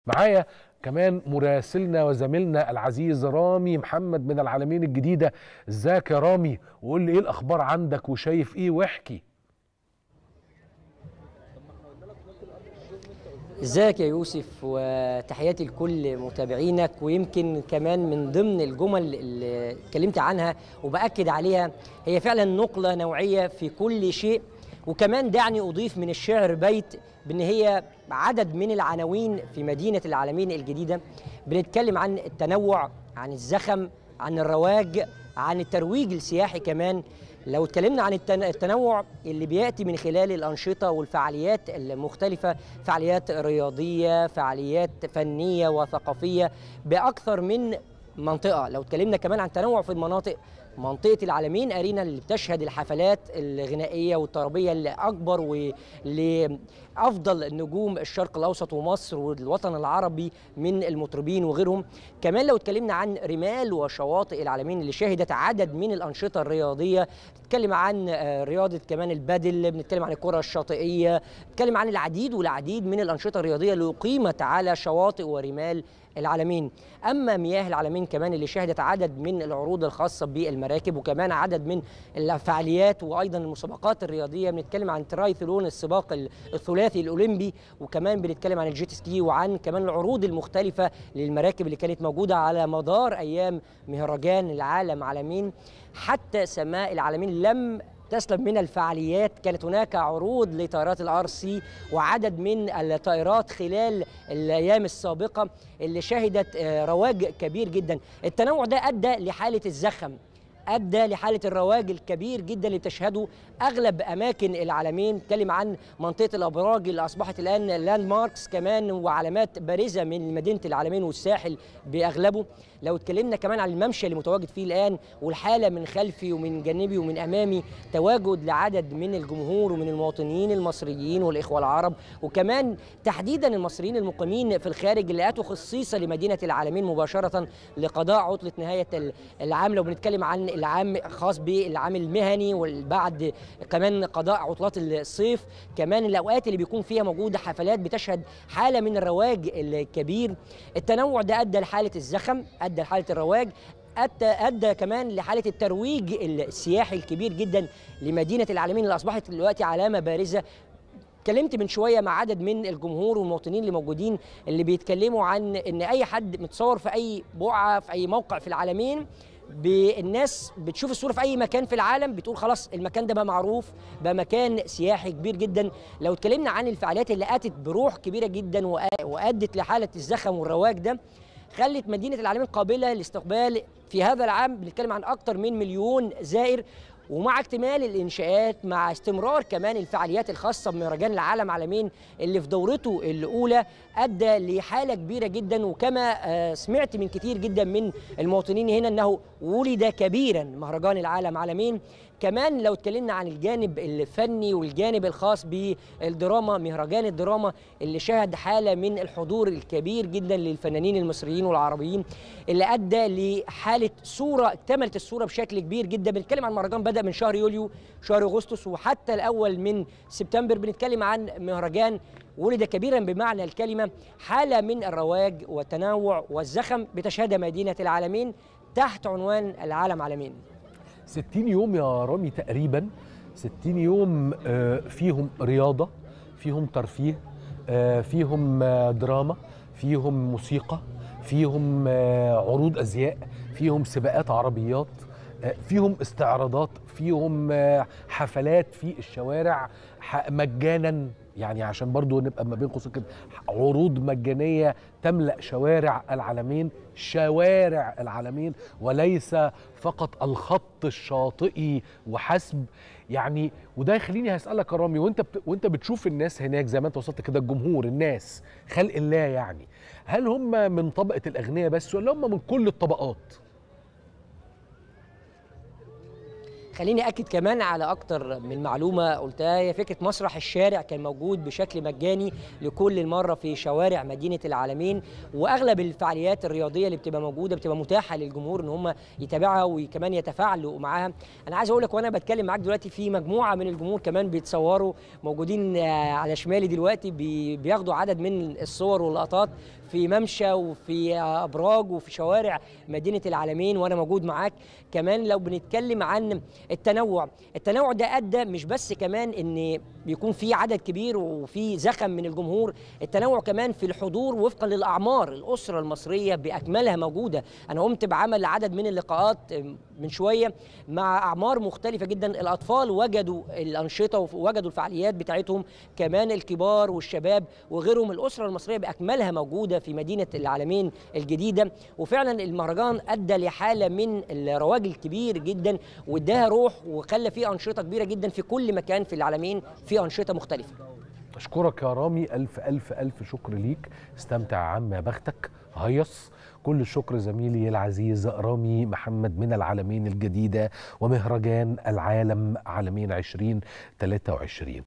معايا كمان مراسلنا وزميلنا العزيز رامي محمد من العالمين الجديده ازيك يا رامي وقول لي ايه الاخبار عندك وشايف ايه واحكي ازيك يا يوسف وتحياتي لكل متابعينك ويمكن كمان من ضمن الجمل اللي اتكلمت عنها وباكد عليها هي فعلا نقله نوعيه في كل شيء وكمان دعني اضيف من الشعر بيت بان هي عدد من العناوين في مدينه العالمين الجديده بنتكلم عن التنوع عن الزخم عن الرواج عن الترويج السياحي كمان لو اتكلمنا عن التنوع اللي بياتي من خلال الانشطه والفعاليات المختلفه فعاليات رياضيه فعاليات فنيه وثقافيه باكثر من منطقه لو اتكلمنا كمان عن تنوع في المناطق منطقة العالمين أرينا اللي بتشهد الحفلات الغنائية والطربية اللي أكبر ولأفضل نجوم الشرق الأوسط ومصر والوطن العربي من المطربين وغيرهم كمان لو اتكلمنا عن رمال وشواطئ العالمين اللي شهدت عدد من الأنشطة الرياضية نتكلم عن رياضة كمان البادل بنتكلم عن الكرة الشاطئية نتكلم عن العديد والعديد من الأنشطة الرياضية اللي أقيمت على شواطئ ورمال العالمين اما مياه العالمين كمان اللي شهدت عدد من العروض الخاصه بالمراكب وكمان عدد من الفعاليات وايضا المسابقات الرياضيه بنتكلم عن ترايثلون السباق الثلاثي الاولمبي وكمان بنتكلم عن الجيت سكي وعن كمان العروض المختلفه للمراكب اللي كانت موجوده على مدار ايام مهرجان العالم عالمين حتى سماء العالمين لم تسلم من الفعاليات كانت هناك عروض لطائرات الار سي وعدد من الطائرات خلال الايام السابقه اللي شهدت رواج كبير جدا التنوع ده ادى لحاله الزخم ادى لحاله الرواج الكبير جدا اللي بتشهده اغلب اماكن العالمين نتكلم عن منطقه الابراج اللي اصبحت الان لاند ماركس كمان وعلامات بارزه من مدينه العالمين والساحل باغلبه لو اتكلمنا كمان عن الممشى اللي متواجد فيه الان والحاله من خلفي ومن جانبي ومن امامي تواجد لعدد من الجمهور ومن المواطنين المصريين والاخوه العرب وكمان تحديدا المصريين المقيمين في الخارج اللي اتوا خصيصا لمدينه العالمين مباشره لقضاء عطله نهايه العام لو بنتكلم عن العام خاص بالعام المهني وبعد كمان قضاء عطلات الصيف كمان الاوقات اللي بيكون فيها موجوده حفلات بتشهد حاله من الرواج الكبير التنوع ده ادى لحاله الزخم ادى لحاله الرواج أدى, أدى كمان لحالة الترويج السياحي الكبير جدا لمدينة العالمين اللي أصبحت دلوقتي علامة بارزة اتكلمت من شويه مع عدد من الجمهور والمواطنين اللي موجودين اللي بيتكلموا عن ان اي حد متصور في اي بقعه في اي موقع في العالمين الناس بتشوف الصوره في اي مكان في العالم بتقول خلاص المكان ده بقى معروف بقى مكان سياحي كبير جدا لو اتكلمنا عن الفعاليات اللي اتت بروح كبيره جدا وادت لحاله الزخم والرواج ده خلت مدينه العالمين قابله لاستقبال في هذا العام بنتكلم عن اكثر من مليون زائر ومع اكتمال الانشاءات مع استمرار كمان الفعاليات الخاصه بمهرجان العالم عالمين اللي في دورته الاولى ادى لحاله كبيره جدا وكما سمعت من كتير جدا من المواطنين هنا انه ولد كبيرا مهرجان العالم عالمين كمان لو اتكلمنا عن الجانب الفني والجانب الخاص بالدراما مهرجان الدراما اللي شهد حاله من الحضور الكبير جدا للفنانين المصريين والعربيين اللي ادى لحاله صوره اكتملت الصوره بشكل كبير جدا بنتكلم عن مهرجان بدا من شهر يوليو شهر اغسطس وحتى الاول من سبتمبر بنتكلم عن مهرجان ولد كبيرا بمعنى الكلمه حاله من الرواج والتنوع والزخم بتشهدها مدينه العالمين تحت عنوان العالم عالمين 60 يوم يا رامي تقريبا 60 يوم فيهم رياضه فيهم ترفيه فيهم دراما فيهم موسيقى فيهم عروض ازياء فيهم سباقات عربيات فيهم استعراضات فيهم حفلات في الشوارع مجانا يعني عشان برضو نبقى ما بين قوسين كده عروض مجانيه تملا شوارع العالمين شوارع العالمين وليس فقط الخط الشاطئي وحسب يعني وده يخليني هسالك يا رامي وانت بت... وانت بتشوف الناس هناك زي ما انت وصلت كده الجمهور الناس خلق الله يعني هل هم من طبقه الاغنياء بس ولا هم من كل الطبقات؟ خليني اكد كمان على اكتر من معلومه قلتها هي فكره مسرح الشارع كان موجود بشكل مجاني لكل مره في شوارع مدينه العالمين واغلب الفعاليات الرياضيه اللي بتبقى موجوده بتبقى متاحه للجمهور ان هم يتابعها وكمان يتفاعلوا معاها انا عايز اقول لك وانا بتكلم معاك دلوقتي في مجموعه من الجمهور كمان بيتصوروا موجودين على شمالي دلوقتي بياخدوا عدد من الصور واللقطات في ممشى وفي ابراج وفي شوارع مدينه العالمين وانا موجود معاك كمان لو بنتكلم عن التنوع التنوع ده ادى مش بس كمان ان بيكون في عدد كبير وفي زخم من الجمهور التنوع كمان في الحضور وفقا للاعمار الاسره المصريه باكملها موجوده انا قمت بعمل عدد من اللقاءات من شويه مع اعمار مختلفه جدا الاطفال وجدوا الانشطه ووجدوا الفعاليات بتاعتهم كمان الكبار والشباب وغيرهم الاسره المصريه باكملها موجوده في مدينه العالمين الجديده وفعلا المهرجان ادى لحاله من الرواج الكبير جدا واداها روح وخلى فيه انشطه كبيره جدا في كل مكان في العالمين في انشطه مختلفه اشكرك يا رامي الف الف الف شكر ليك استمتع يا عم يا بختك هيص كل الشكر زميلي العزيز رامي محمد من العالمين الجديدة ومهرجان العالم عالمين 2023